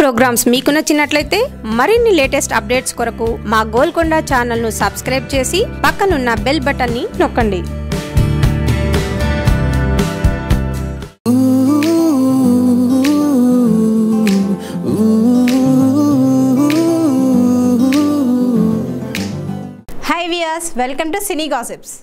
programmes మీకు నచ్చినట్లయితే మరిన్ని లేటెస్ట్ అప్డేట్స్ కొరకు మా గోల్కొండ ఛానల్ను సబ్స్క్రైబ్ చేసి పక్కనున్న బెల్ బటన్ని నొక్కండి hi viewers welcome to cine gossips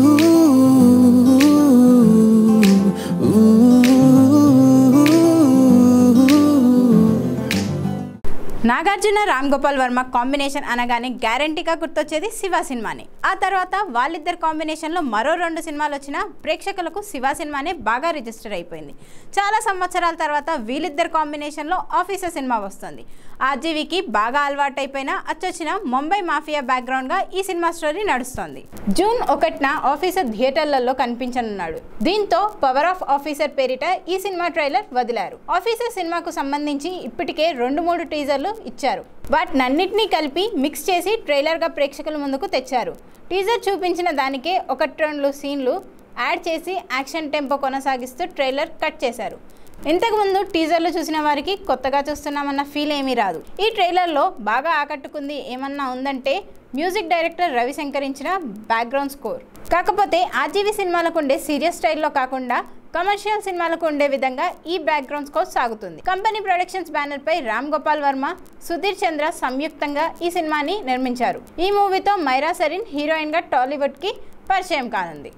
Nagarjuna Ram Gopal Varma combination అనగానే గ్యారంటీగా గుర్తొచ్చేది శివ సినిమానే ఆ తర్వాత వాళ్ళిద్దరు కాంబినేషన్లో మరో రెండు సినిమాలు వచ్చినా ప్రేక్షకులకు శివ సినిమానే బాగా రిజిస్టర్ అయిపోయింది చాలా సంవత్సరాల తర్వాత వీళ్ళిద్దరు కాంబినేషన్లో ఆఫీసర్ సినిమా వస్తుంది ఆర్జీవికి బాగా అలవాటైపోయిన అచ్చొచ్చిన ముంబై మాఫియా బ్యాక్గ్రౌండ్గా ఈ సినిమా స్టోరీ నడుస్తోంది జూన్ ఒకటిన ఆఫీసర్ థియేటర్లలో కనిపించనున్నాడు దీంతో పవర్ ఆఫ్ ఆఫీసర్ పేరిట ఈ సినిమా ట్రైలర్ వదిలారు ఆఫీసర్ సినిమాకు సంబంధించి ఇప్పటికే రెండు మూడు టీజర్లు ఇచ్చారు వాటినన్నింటినీ కలిపి మిక్స్ చేసి ట్రైలర్గా ప్రేక్షకుల ముందుకు తెచ్చారు టీజర్ చూపించిన దానికే ఒకటి రెండు సీన్లు యాడ్ చేసి యాక్షన్ టెంపో కొనసాగిస్తూ ట్రైలర్ కట్ చేశారు ఇంతకుముందు టీజర్లు చూసిన వారికి కొత్తగా చూస్తున్నామన్న ఫీల్ ఏమీ రాదు ఈ ట్రైలర్లో బాగా ఆకట్టుకుంది ఏమన్నా ఉందంటే మ్యూజిక్ డైరెక్టర్ రవిశంకర్ ఇచ్చిన బ్యాక్గ్రౌండ్ స్కోర్ కాకపోతే ఆర్జీవీ సినిమాలకు ఉండే సీరియస్ స్టైల్లో కాకుండా కమర్షియల్ సినిమాలకు ఉండే విధంగా ఈ బ్యాక్గ్రౌండ్ స్కోర్ సాగుతుంది కంపెనీ ప్రొడక్షన్స్ బ్యానర్ పై రామ్ గోపాల్ వర్మ సుధీర్ చంద్ర సంయుక్తంగా ఈ సినిమాని నిర్మించారు ఈ మూవీతో మైరా సరీన్ హీరోయిన్ గా టాలీవుడ్ కి పరిచయం కానుంది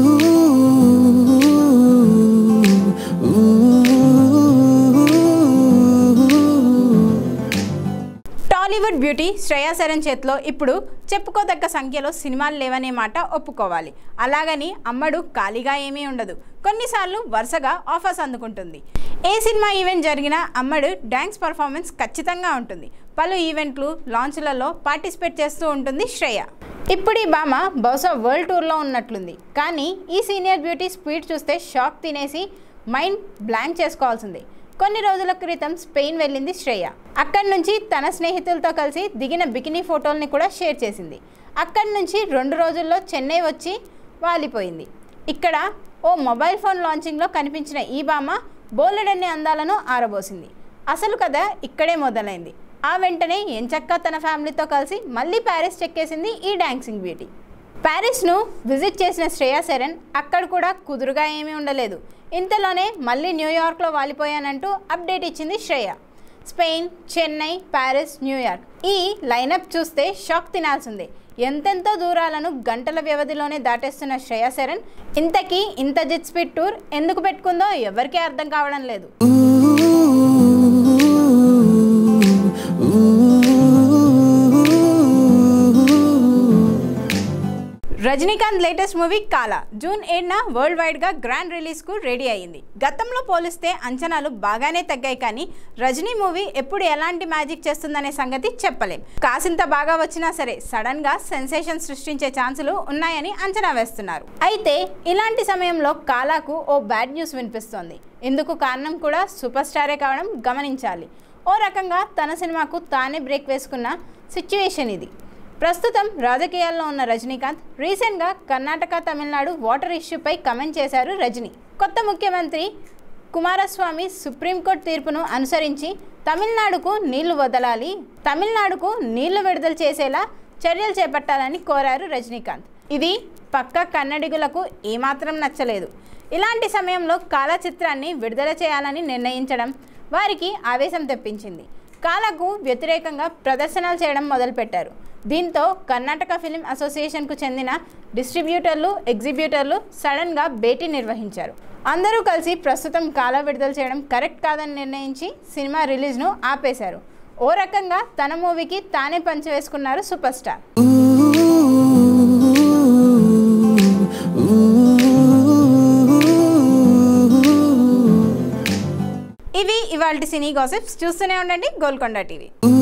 టాలీవుడ్ బ్యూటీ శ్రేయా సరన్ చేతిలో ఇప్పుడు చెప్పుకోదగ్గ సంఖ్యలో సినిమాలు లేవనే మాట ఒప్పుకోవాలి అలాగని అమ్మడు ఖాళీగా ఏమీ ఉండదు కొన్నిసార్లు వరుసగా ఆఫర్స్ అందుకుంటుంది ఏ సినిమా ఈవెంట్ జరిగినా అమ్మడు డ్యాన్స్ పర్ఫార్మెన్స్ ఖచ్చితంగా ఉంటుంది పలు ఈవెంట్లు లాంచ్లలో పార్టిసిపేట్ చేస్తూ ఉంటుంది శ్రేయ ఇప్పుడు ఈ భామ బహుశా వరల్డ్ టూర్లో ఉన్నట్లుంది కానీ ఈ సీనియర్ బ్యూటీ స్పీడ్ చూస్తే షాక్ తినేసి మైండ్ బ్లాంక్ చేసుకోవాల్సింది కొన్ని రోజుల క్రితం స్పెయిన్ వెళ్ళింది శ్రేయ అక్కడి నుంచి తన స్నేహితులతో కలిసి దిగిన బికినీ ఫోటోల్ని కూడా షేర్ చేసింది అక్కడి నుంచి రెండు రోజుల్లో చెన్నై వచ్చి వాలిపోయింది ఇక్కడ ఓ మొబైల్ ఫోన్ లాంచింగ్లో కనిపించిన ఈ భామ బోలెడన్ని అందాలను ఆరబోసింది అసలు కథ ఇక్కడే మొదలైంది ఆ వెంటనే ఎంచక్క తన ఫ్యామిలీతో కలిసి మళ్ళీ ప్యారిస్ చెక్కేసింది ఈ డాన్సింగ్ బ్యూటీ ప్యారిస్ను విజిట్ చేసిన శ్రేయా శరణ్ అక్కడ కూడా కుదురుగా ఏమీ ఉండలేదు ఇంతలోనే మళ్ళీ న్యూయార్క్లో వాలిపోయానంటూ అప్డేట్ ఇచ్చింది Shreya Spain Chennai Paris New York ఈ లైనప్ చూస్తే షాక్ తినాల్సిందే ఎంతెంతో దూరాలను గంటల వ్యవధిలోనే దాటేస్తున్న శ్రేయా శరణ్ ఇంతకీ ఇంత జిట్ స్పీడ్ టూర్ ఎందుకు పెట్టుకుందో ఎవరికీ అర్థం కావడం లేదు Rajinikanth latest movie Kaala June ఏడున వరల్డ్ వైడ్గా గ్రాండ్ రిలీజ్కు రెడీ అయ్యింది గతంలో పోలిస్తే అంచనాలు బాగానే తగ్గాయి కానీ రజనీ మూవీ ఎప్పుడు ఎలాంటి మ్యాజిక్ చేస్తుందనే సంగతి చెప్పలేం కాసింత బాగా వచ్చినా సరే సడన్గా సెన్సేషన్ సృష్టించే ఛాన్సులు ఉన్నాయని అంచనా వేస్తున్నారు అయితే ఇలాంటి సమయంలో కాలాకు ఓ బ్యాడ్ న్యూస్ వినిపిస్తోంది ఇందుకు కారణం కూడా సూపర్ స్టారే కావడం గమనించాలి ఓ రకంగా తన సినిమాకు తానే బ్రేక్ వేసుకున్న సిచ్యువేషన్ ఇది ప్రస్తుతం రాజకీయాల్లో ఉన్న రజనీకాంత్ రీసెంట్గా కర్ణాటక తమిళనాడు వాటర్ ఇష్యూపై కమెంట్ చేశారు రజనీ కొత్త ముఖ్యమంత్రి కుమారస్వామి సుప్రీంకోర్టు తీర్పును అనుసరించి తమిళనాడుకు నీళ్లు వదలాలి తమిళనాడుకు నీళ్లు విడుదల చేసేలా చర్యలు చేపట్టాలని కోరారు రజనీకాంత్ ఇది పక్క కన్నడిగులకు ఏమాత్రం నచ్చలేదు ఇలాంటి సమయంలో కాలా చిత్రాన్ని విడుదల చేయాలని నిర్ణయించడం వారికి ఆవేశం తెప్పించింది కాలకు వ్యతిరేకంగా ప్రదర్శనలు చేయడం మొదలుపెట్టారు దీంతో కర్ణాటక ఫిలిం అసోసియేషన్కు చెందిన డిస్ట్రిబ్యూటర్లు ఎగ్జిబ్యూటర్లు సడన్గా భేటీ నిర్వహించారు అందరూ కలిసి ప్రస్తుతం కాల విడుదల చేయడం కరెక్ట్ కాదని నిర్ణయించి సినిమా రిలీజ్ను ఆపేశారు ఓ రకంగా తన మూవీకి తానే పంచివేసుకున్నారు సూపర్ స్టార్ ఇవి ఇవాళ సినీ గాసిప్స్ చూస్తూనే ఉండండి గోల్కొండ టీవీ